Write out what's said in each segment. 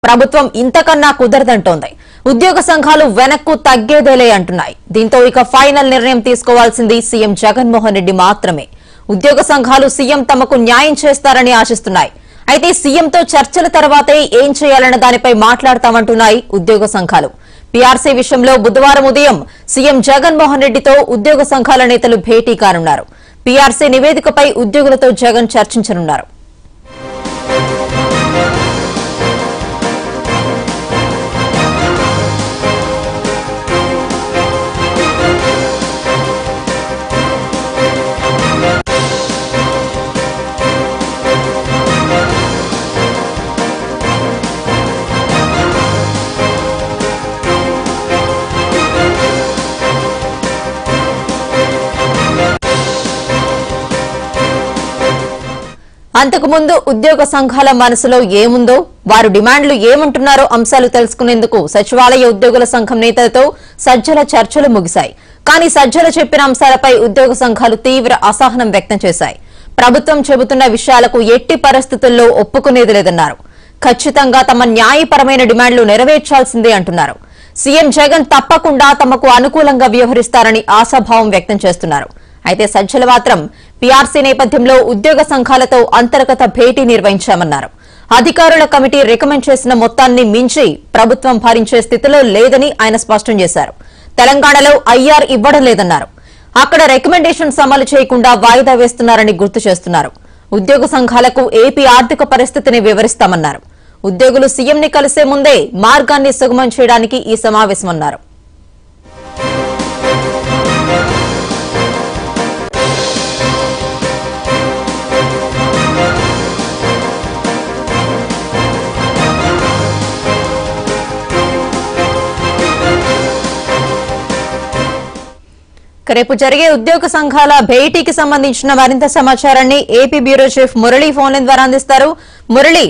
ప్రభుత్వం ఇంతకన్నా కుదరదంటోంది ఉద్యోగ సంఘాలు వెనక్కు తగ్గేదేలే అంటున్నాయి దీంతో ఇక ఫైనల్ నిర్ణయం తీసుకోవాల్సింది సీఎం జగన్మోహన్ రెడ్డి మాత్రమే ఉద్యోగ సంఘాలు సీఎం తమకు న్యాయం చేస్తారని ఆశిస్తున్నాయి అయితే సీఎంతో చర్చల తర్వాతే ఏం చేయాలన్న దానిపై మాట్లాడతామంటున్నాయి ఉద్యోగ సంఘాలు పీఆర్సీ విషయంలో బుధవారం ఉదయం సీఎం జగన్మోహన్ రెడ్డితో ఉద్యోగ సంఘాల నేతలు భేటీ కానున్నారు పీఆర్సీ నివేదికపై ఉద్యోగులతో జగన్ చర్చించనున్నారు అంతకుముందు ఉద్యోగ సంఘాల మనసులో ఏముందో వారు డిమాండ్లు ఏమంటున్నారో అంశాలు తెలుసుకునేందుకు సచివాలయ ఉద్యోగుల సంఘం నేతలతో సజ్జల చర్చలు ముగిశాయి కానీ సజ్జల చెప్పిన అంశాలపై ఉద్యోగ సంఘాలు తీవ్ర అసహనం వ్యక్తం చేశాయి ప్రభుత్వం చెబుతున్న విషయాలకు ఎట్టి పరిస్థితుల్లో ఒప్పుకునేది లేదన్నారు ఖచ్చితంగా తమ న్యాయపరమైన డిమాండ్లు నెరవేర్చాల్సిందే అంటున్నారు సీఎం జగన్ తప్పకుండా తమకు అనుకూలంగా వ్యవహరిస్తారని ఆశాభావం వ్యక్తం చేస్తున్నారు అయితే సజ్జల మాత్రం పీఆర్సీ నేపథ్యంలో ఉద్యోగ సంఘాలతో అంతర్గత భేటీ నిర్వహించామన్నారు అధికారుల కమిటీ రికమెండ్ చేసిన మొత్తాన్ని మించి ప్రభుత్వం భరించే స్థితిలో లేదని ఆయన స్పష్టం చేశారు తెలంగాణలో ఐఆర్ ఇవ్వడం లేదన్నారు అక్కడ రికమెండేషన్స్ అమలు చేయకుండా వాయిదా వేస్తున్నారని గుర్తు చేస్తున్నారు ఉద్యోగ సంఘాలకు ఏపీ ఆర్థిక పరిస్థితిని వివరిస్తామన్నారు ఉద్యోగులు సీఎంని కలిసే ముందే మార్గాన్ని సుగమం చేయడానికి ఈ సమావేశమన్నారు ఇక రేపు జరిగే ఉద్యోగ సంఘాల భేటీకి సంబంధించిన మరింత సమాచారాన్ని AP bureau chief Murali phone line ద్వారా అందిస్తారు మురళి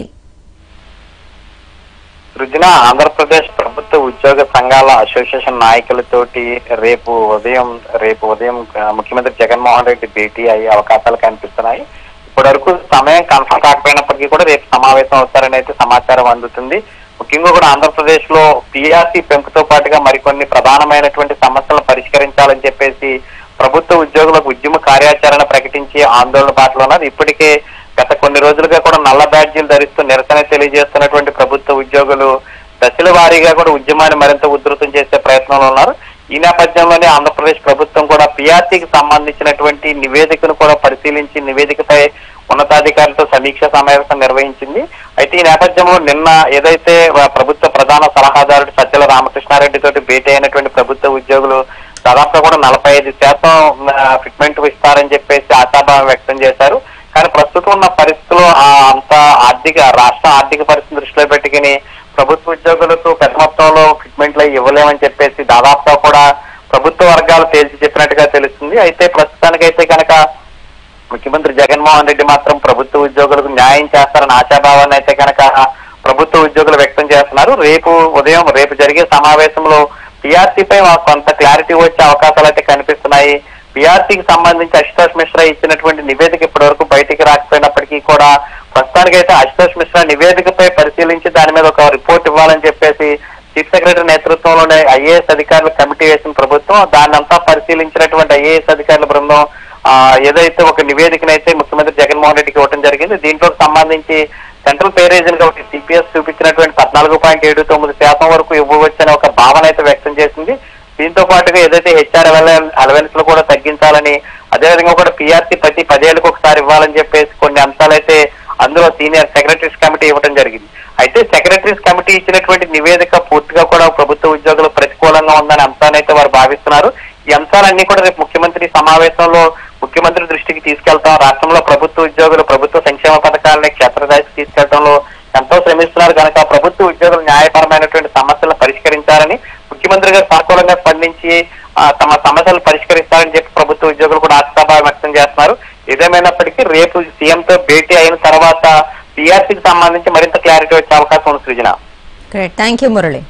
సృజన ఆంధ్రప్రదేశ్ ప్రభుత్వ ఉద్యోగ సంఘాల అసోసియేషన్ నాయకులతోటి రేపు ఉదయం రేపు ఉదయం ఆ, ముఖ్యమంత్రి జగన్మోహన్ రెడ్డి భేటీ అయ్యే అవకాశాలు కనిపిస్తున్నాయి ఇప్పటి వరకు సమయం కన్ఫర్మ్ కాకపోయినప్పటికీ కూడా రేపు సమావేశం అవుతారని అయితే సమాచారం అందుతుంది ముఖ్యంగా కూడా ఆంధ్రప్రదేశ్ లో పిఆర్సీ పెంపుతో పాటుగా మరికొన్ని ప్రధానమైనటువంటి సమస్యలను పరిష్కరించాలని చెప్పేసి ప్రభుత్వ ఉద్యోగులకు ఉద్యమ కార్యాచరణ ప్రకటించి ఆందోళన బాటలో ఉన్నారు ఇప్పటికే గత కొన్ని రోజులుగా కూడా నల్ల బ్యాడ్జీలు ధరిస్తూ నిరసన తెలియజేస్తున్నటువంటి ప్రభుత్వ ఉద్యోగులు దశల వారీగా కూడా ఉద్యమాన్ని మరింత ఉధృతం చేసే ప్రయత్నంలో ఉన్నారు ఈ నేపథ్యంలోనే ఆంధ్రప్రదేశ్ ప్రభుత్వం కూడా పిఆర్సీకి సంబంధించినటువంటి నివేదికను కూడా పరిశీలించి నివేదికపై ఉన్నతాధికారులతో సమీక్ష సమావేశం నిర్వహించింది అయితే ఈ నేపథ్యంలో నిన్న ఏదైతే ఆ, ప్రభుత్వ ప్రధాన సలహాదారుడు సజ్జల రామకృష్ణారెడ్డి తోటి భేటీ అయినటువంటి ప్రభుత్వ ఉద్యోగులు దాదాపుగా కూడా నలభై ఐదు శాతం ఆ, ఫిట్మెంట్ ఇస్తారని చెప్పేసి ఆశాభావం వ్యక్తం చేశారు కానీ ప్రస్తుతం ఉన్న పరిస్థితుల్లో ఆ అంత ఆర్థిక రాష్ట్ర ఆర్థిక పరిస్థితి దృష్టిలో పెట్టుకుని ప్రభుత్వ ఉద్యోగులకు పెద్ద మొత్తంలో ఫిట్మెంట్లు అవి ఇవ్వలేమని చెప్పేసి దాదాపుగా కూడా ప్రభుత్వ వర్గాలు తేల్చి చెప్పినట్టుగా తెలుస్తుంది అయితే ప్రస్తుతానికైతే కనుక ముఖ్యమంత్రి జగన్మోహన్ రెడ్డి మాత్రం ప్రభుత్వ ఉద్యోగులకు న్యాయం చేస్తారన్న ఆశాభావాన్ని అయితే కనుక ప్రభుత్వ ఉద్యోగులు వ్యక్తం చేస్తున్నారు రేపు ఉదయం రేపు జరిగే సమావేశంలో పీఆర్సీపై మాకు కొంత క్లారిటీ వచ్చే అవకాశాలు అయితే కనిపిస్తున్నాయి పీఆర్సీకి సంబంధించి అశుతోష్ మిశ్రా ఇచ్చినటువంటి నివేదిక ఇప్పటి వరకు బయటికి రాకపోయినప్పటికీ కూడా ప్రస్తుతానికైతే అశుతోష్ మిశ్రా నివేదికపై పరిశీలించి దాని మీద ఒక రిపోర్ట్ ఇవ్వాలని చెప్పేసి చీఫ్ సెక్రటరీ నేతృత్వంలోనే ఐఏఎస్ అధికారుల కమిటీ వేసిన ప్రభుత్వం దాన్ని అంతా పరిశీలించినటువంటి ఐఏఎస్ అధికారుల బృందం ఆ, ఏదైతే ఒక నివేదికనైతే ముఖ్యమంత్రి జగన్మోహన్ రెడ్డికి ఇవ్వడం జరిగింది దీంట్లో సంబంధించి సెంట్రల్ పేరేజన్ ఒకటి సిపిఎస్ చూపించినటువంటి పద్నాలుగు పాయింట్ ఏడు తొమ్మిది శాతం వరకు ఇవ్వవచ్చని ఒక భావన అయితే వ్యక్తం చేసింది దీంతో పాటుగా ఏదైతే హెచ్ఆర్ అలవెన్స్ లో కూడా తగ్గించాలని అదేవిధంగా కూడా పిఆర్సీ ప్రతి పదేళ్లకు ఒకసారి ఇవ్వాలని చెప్పేసి కొన్ని అంశాలైతే అందులో సీనియర్ సెక్రటరీస్ కమిటీ ఇవ్వడం జరిగింది అయితే సెక్రటరీస్ కమిటీ ఇచ్చినటువంటి నివేదిక పూర్తిగా కూడా ప్రభుత్వ ఉద్యోగులు ప్రతికూలంగా ఉందని అంశాన్ని అయితే వారు భావిస్తున్నారు ఈ అంశాలన్నీ కూడా రేపు ముఖ్యమంత్రి సమావేశంలో ముఖ్యమంత్రి దృష్టికి తీసుకెళ్తాం రాష్ట్రంలో ప్రభుత్వ ఉద్యోగులు ప్రభుత్వ సంక్షేమ పథకాలని క్షేత్రస్థాయికి తీసుకెళ్లడంలో ఎంతో శ్రమిస్తున్నారు కనుక ప్రభుత్వ ఉద్యోగులు న్యాయపరమైనటువంటి సమస్యలను పరిష్కరించాలని ముఖ్యమంత్రి గారు సానుకూలంగా స్పందించి ఆ, తమ సమస్యలు పరిష్కరిస్తారని చెప్పి ప్రభుత్వ ఉద్యోగులు కూడా ఆశాభావం వ్యక్తం చేస్తున్నారు ఏదేమైనప్పటికీ రేపు సీఎంతో భేటీ అయిన తర్వాత పీఆర్సీకి సంబంధించి మరింత క్లారిటీ వచ్చే అవకాశం ఉంది Srujana great thank you Murali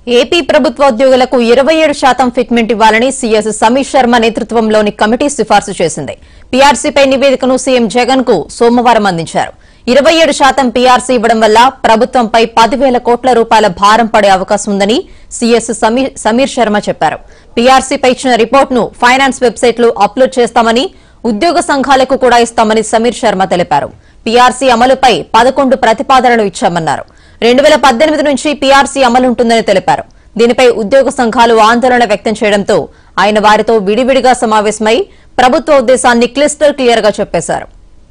AP ప్రభుత్వ ఉద్యోగులకు ఇరవై ఏడు శాతం ఫిట్మెంట్ ఇవ్వాలని సీఎస్ సమీర్ శర్మ నేతృత్వంలోని కమిటీ సిఫార్సు చేసింది పీఆర్సీపై నివేదికను సీఎం జగన్ కు సోమవారం అందించారు ఇరవై ఏడు శాతం పీఆర్సీ ఇవ్వడం వల్ల ప్రభుత్వంపై పదివేల కోట్ల రూపాయల భారం పడే అవకాశం ఉందని సీఎస్ సమీర్- సమీర్ శర్మ చెప్పారు పీఆర్సీపై ఇచ్చిన రిపోర్టును ఫైనాన్స్ వెబ్సైట్లో అప్లోడ్ చేస్తామని ఉద్యోగ సంఘాలకు కూడా ఇస్తామని సమీర్ శర్మ తెలిపారు పీఆర్సీ అమలుపై పదకొండు ప్రతిపాదనలు ఇచ్చామన్నారు రెండు వేల పద్దెనిమిది నుంచి పీఆర్సీ అమలుంటుందని తెలిపారు దీనిపై ఉద్యోగ సంఘాలు ఆందోళన వ్యక్తం చేయడంతో ఆయన వారితో విడివిడిగా సమావేశమై ప్రభుత్వ ఉద్దేశాన్ని క్లిస్టర్ క్లియర్ గా చెప్పేశారు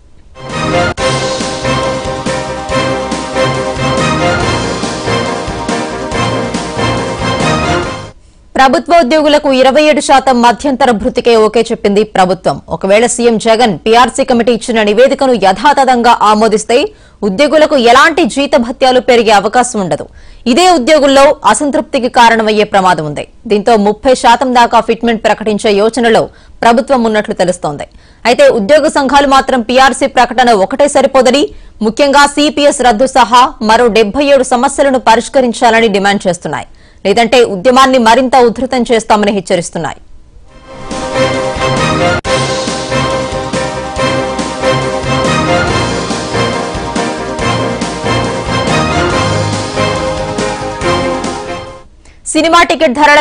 ప్రభుత్వ ఉద్యోగులకు ఇరవై ఏడు శాతం మధ్యంతర భృతికే ఓకే చెప్పింది ప్రభుత్వం ఒకవేళ సీఎం జగన్ పీఆర్సీ కమిటీ ఇచ్చిన నివేదికను యథాతథంగా ఆమోదిస్తే ఉద్యోగులకు ఎలాంటి జీతభత్యాలు పెరిగే అవకాశం ఉండదు ఇదే ఉద్యోగుల్లో అసంతృప్తికి కారణమయ్యే ప్రమాదం ఉంది దీంతో ముప్పై శాతం దాకా ఫిట్మెంట్ ప్రకటించే యోచనలో ప్రభుత్వం ఉన్నట్లు తెలుస్తోంది అయితే ఉద్యోగ సంఘాలు మాత్రం పీఆర్సీ ప్రకటన ఒకటే సరిపోదని ముఖ్యంగా సిపిఎస్ రద్దు సహా మరో డెబ్బై ఏడు సమస్యలను పరిష్కరించాలని డిమాండ్ చేస్తున్నాయి లేదంటే ఉద్యమాన్ని మరింత ఉధృతం చేస్తామని హెచ్చరిస్తున్నాయి సినిమా టికెట్ ధరల